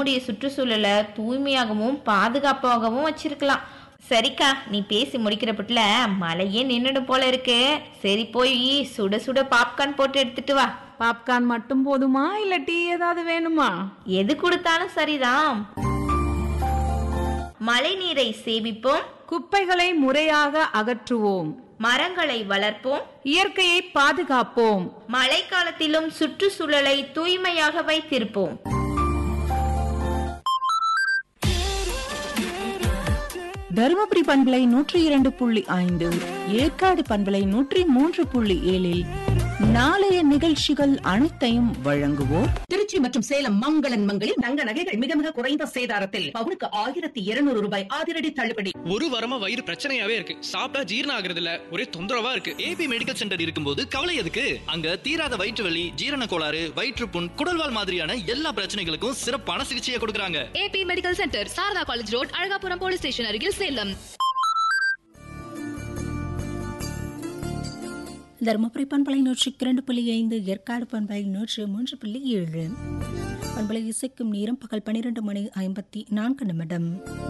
நம்முடைய சுற்றுச்சூழலை தூய்மையாகவும் பாதுகாப்பாகவும் வச்சிருக்கலாம் சரிக்கா நீ பேசி முடிக்கிறப்பட்ல மழையே நின்னுடும் போல இருக்கு சரி போய் சுட சுட பாப்கார்ன் போட்டு எடுத்துட்டு வா பாப்கார்ன் மட்டும் போதுமா இல்ல டீ ஏதாவது வேணுமா எது கொடுத்தாலும் சரிதான் மழை நீரை சேமிப்போம் குப்பைகளை முறையாக அகற்றுவோம் மரங்களை வளர்ப்போம் இயற்கையை பாதுகாப்போம் மழைக்காலத்திலும் சுற்றுச்சூழலை தூய்மையாக வைத்திருப்போம் தருமபுரி பண்பலை நூற்றி இரண்டு புள்ளி ஐந்து ஏற்காடு பண்பலை நூற்றி மூன்று புள்ளி ஏழில் நாளைய நிகழ்ச்சிகள் அனைத்தையும் வழங்குவோர் திருச்சி மற்றும் சேலம் மங்களன் மங்களில் தங்க நகைகள் மிக மிக குறைந்த சேதாரத்தில் பவுனுக்கு ஆயிரத்தி இருநூறு ரூபாய் அதிரடி தள்ளுபடி ஒரு வாரமா வயிறு பிரச்சனையாவே இருக்கு சாப்பிட்டா ஜீரணம் ஆகுறது இல்ல ஒரே தொந்தரவா இருக்கு ஏபி மெடிக்கல் சென்டர் இருக்கும்போது கவலை எதுக்கு அங்க தீராத வயிற்று வலி ஜீரண கோளாறு வயிற்றுப்புண் குடல்வால் மாதிரியான எல்லா பிரச்சனைகளுக்கும் சிறப்பான சிகிச்சையை கொடுக்கறாங்க AP medical centre Sarada college road Alagapuram police station அருகில் சேலம் தருமபுரி பண்பலை நூற்றி இரண்டு புள்ளி ஐந்து ஏற்காடு பண்பலை நூற்றி மூன்று புள்ளி ஏழு பண்பலை இசைக்கும் நேரம் பகல் பன்னிரண்டு மணி ஐம்பத்தி நான்கு நிமிடம்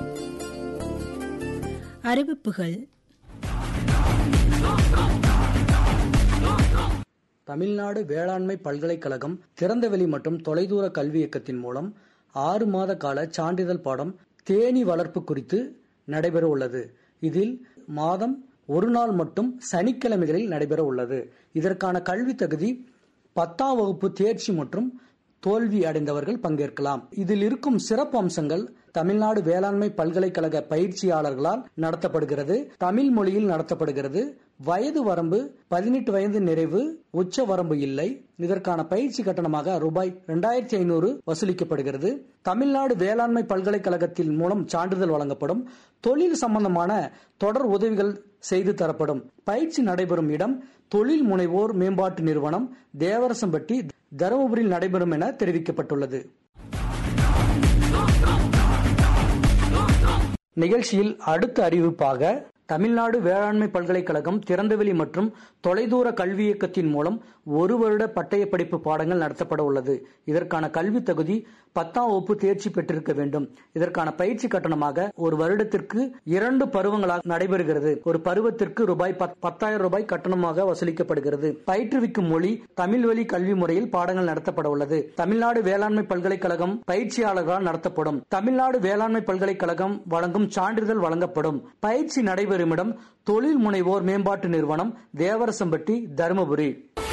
அறிவிப்புகள் தமிழ்நாடு வேளாண்மை பல்கலைக்கழகம் திறந்தவெளி மற்றும் தொலைதூர கல்வி இயக்கத்தின் மூலம் ஆறு மாத கால சான்றிதழ் பாடம் தேனி வளர்ப்பு குறித்து நடைபெற உள்ளது இதில் மாதம் ஒரு நாள் மட்டும் சனிக்கிழமைகளில் நடைபெற உள்ளது இதற்கான கல்வி தகுதி பத்தாம் வகுப்பு தேர்ச்சி மற்றும் தோல்வி அடைந்தவர்கள் பங்கேற்கலாம் இதில் இருக்கும் சிறப்பு அம்சங்கள் தமிழ்நாடு வேளாண்மை பல்கலைக்கழக பயிற்சியாளர்களால் நடத்தப்படுகிறது தமிழ் மொழியில் நடத்தப்படுகிறது வயது வரம்பு பதினெட்டு வயது நிறைவு உச்ச வரம்பு இல்லை இதற்கான பயிற்சி கட்டணமாக ரூபாய் இரண்டாயிரத்தி ஐநூறு வசூலிக்கப்படுகிறது தமிழ்நாடு வேளாண்மை பல்கலைக்கழகத்தின் மூலம் சான்றிதழ் வழங்கப்படும் தொழில் சம்பந்தமான தொடர் உதவிகள் செய்து தரப்படும் பயிற்சி நடைபெறும் இடம் தொழில் முனைவோர் மேம்பாட்டு நிறுவனம் தேவரசம்பட்டி தருமபுரியில் நடைபெறும் என தெரிவிக்கப்பட்டுள்ளது நிகழ்ச்சியில் அடுத்த அறிவிப்பாக தமிழ்நாடு வேளாண்மை பல்கலைக்கழகம் திறந்தவெளி மற்றும் தொலைதூர கல்வி இயக்கத்தின் மூலம் ஒரு வருட பட்டய படிப்பு பாடங்கள் நடத்தப்பட உள்ளது இதற்கான கல்வி தகுதி பத்தாம் வகுப்பு தேர்ச்சி பெற்றிருக்க வேண்டும் இதற்கான பயிற்சி கட்டணமாக ஒரு வருடத்திற்கு இரண்டு பருவங்களாக நடைபெறுகிறது ஒரு பருவத்திற்கு ரூபாய் பத்தாயிரம் ரூபாய் கட்டணமாக வசூலிக்கப்படுகிறது பயிற்றுவிக்கும் மொழி தமிழ் வழி கல்வி முறையில் பாடங்கள் நடத்தப்பட உள்ளது தமிழ்நாடு வேளாண்மை பல்கலைக்கழகம் பயிற்சியாளர்களால் நடத்தப்படும் தமிழ்நாடு வேளாண்மை பல்கலைக்கழகம் வழங்கும் சான்றிதழ் வழங்கப்படும் பயிற்சி நடைபெறும் இடம் தொழில் முனைவோர் மேம்பாட்டு நிறுவனம் தேவரசம்பட்டி தருமபுரி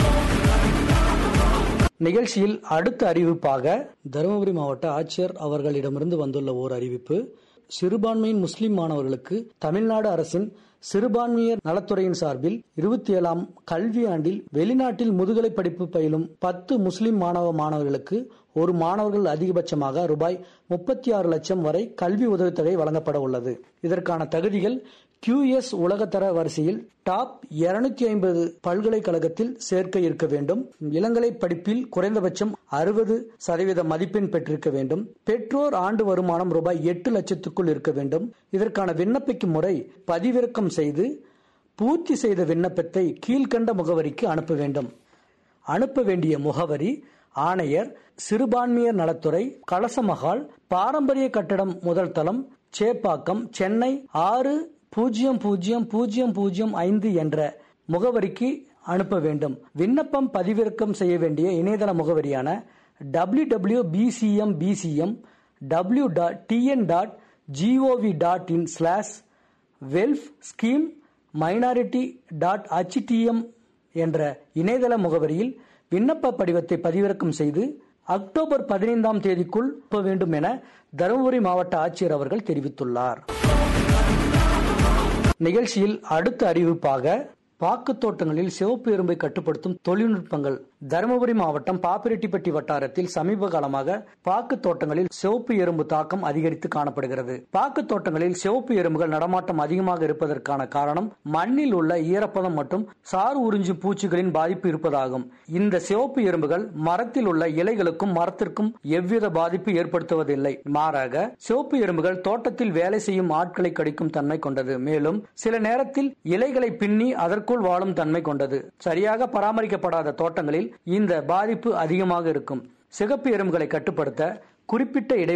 நிகழ்ச்சியில் அடுத்த அறிவிப்பாக தருமபுரி மாவட்ட ஆட்சியர் அவர்களிடமிருந்து வந்துள்ள ஓர் அறிவிப்பு சிறுபான்மையின் முஸ்லிம் மாணவர்களுக்கு தமிழ்நாடு அரசின் சிறுபான்மையர் நலத்துறையின் சார்பில் இருபத்தி ஏழாம் கல்வி ஆண்டில் வெளிநாட்டில் முதுகலை படிப்பு பயிலும் பத்து முஸ்லிம் மாணவ மாணவர்களுக்கு ஒரு மாணவர்கள் அதிகபட்சமாக ரூபாய் முப்பத்தி ஆறு லட்சம் வரை கல்வி உதவித்தொகை வழங்கப்பட உள்ளது இதற்கான தகுதிகள் கியூஎஸ் உலகத்தர வரிசையில் டாப் இருநூத்தி ஐம்பது பல்கலைக்கழகத்தில் சேர்க்க இருக்க வேண்டும் இளங்கலை படிப்பில் குறைந்தபட்சம் அறுபது சதவீத மதிப்பெண் பெற்றிருக்க வேண்டும் பெற்றோர் ஆண்டு வருமானம் ரூபாய் எட்டு லட்சத்துக்குள் இருக்க வேண்டும் இதற்கான விண்ணப்பிக்கும் முறை பதிவிறக்கம் செய்து பூர்த்தி செய்த விண்ணப்பத்தை கீழ்கண்ட முகவரிக்கு அனுப்ப வேண்டும் அனுப்ப வேண்டிய முகவரி ஆணையர் சிறுபான்மையர் நலத்துறை கலசமகால் பாரம்பரிய கட்டடம் முதல் தளம் சேப்பாக்கம் சென்னை ஆறு பூஜ்ஜியம் பூஜ்ஜியம் பூஜ்ஜியம் பூஜ்ஜியம் ஐந்து என்ற முகவரிக்கு அனுப்ப வேண்டும் விண்ணப்பம் பதிவிறக்கம் செய்ய வேண்டிய இணையதள முகவரியான W W PCM PCM W dot TN dot GOV dot in slash welf scheme minority dot HTM என்ற இணையதள முகவரியில் விண்ணப்ப படிவத்தை பதிவிறக்கம் செய்து அக்டோபர் பதினைந்தாம் தேதிக்குள் வேண்டும் என தருமபுரி மாவட்ட ஆட்சியர் அவர்கள் தெரிவித்துள்ளார் நிகழ்ச்சியில் அடுத்த அறிவிப்பாக பாக்கு தோட்டங்களில் சிவப்பு எறும்பை கட்டுப்படுத்தும் தொழில்நுட்பங்கள் தருமபுரி மாவட்டம் பாப்பிரெட்டிப்பட்டி வட்டாரத்தில் சமீப காலமாக பாக்கு தோட்டங்களில் சிவப்பு எறும்பு தாக்கம் அதிகரித்து காணப்படுகிறது பாக்கு தோட்டங்களில் சிவப்பு எறும்புகள் நடமாட்டம் அதிகமாக இருப்பதற்கான காரணம் மண்ணில் உள்ள ஈரப்பதம் மற்றும் சாறு உறிஞ்சும் பூச்சிகளின் பாதிப்பு இருப்பதாகும் இந்த சிவப்பு எறும்புகள் மரத்தில் உள்ள இலைகளுக்கும் மரத்திற்கும் எவ்வித பாதிப்பு ஏற்படுத்துவதில்லை மாறாக சிவப்பு எறும்புகள் தோட்டத்தில் வேலை செய்யும் ஆட்களை கடிக்கும் தன்மை கொண்டது மேலும் சில நேரத்தில் இலைகளை பின்னி அதற்குள் வாழும் தன்மை கொண்டது சரியாக பராமரிக்கப்படாத தோட்டங்களில் இந்த பாதிப்பு அதிகமாக இருக்கும் சிகப்பு எறும்புகளை கட்டுப்படுத்த குறிப்பிட்ட இடை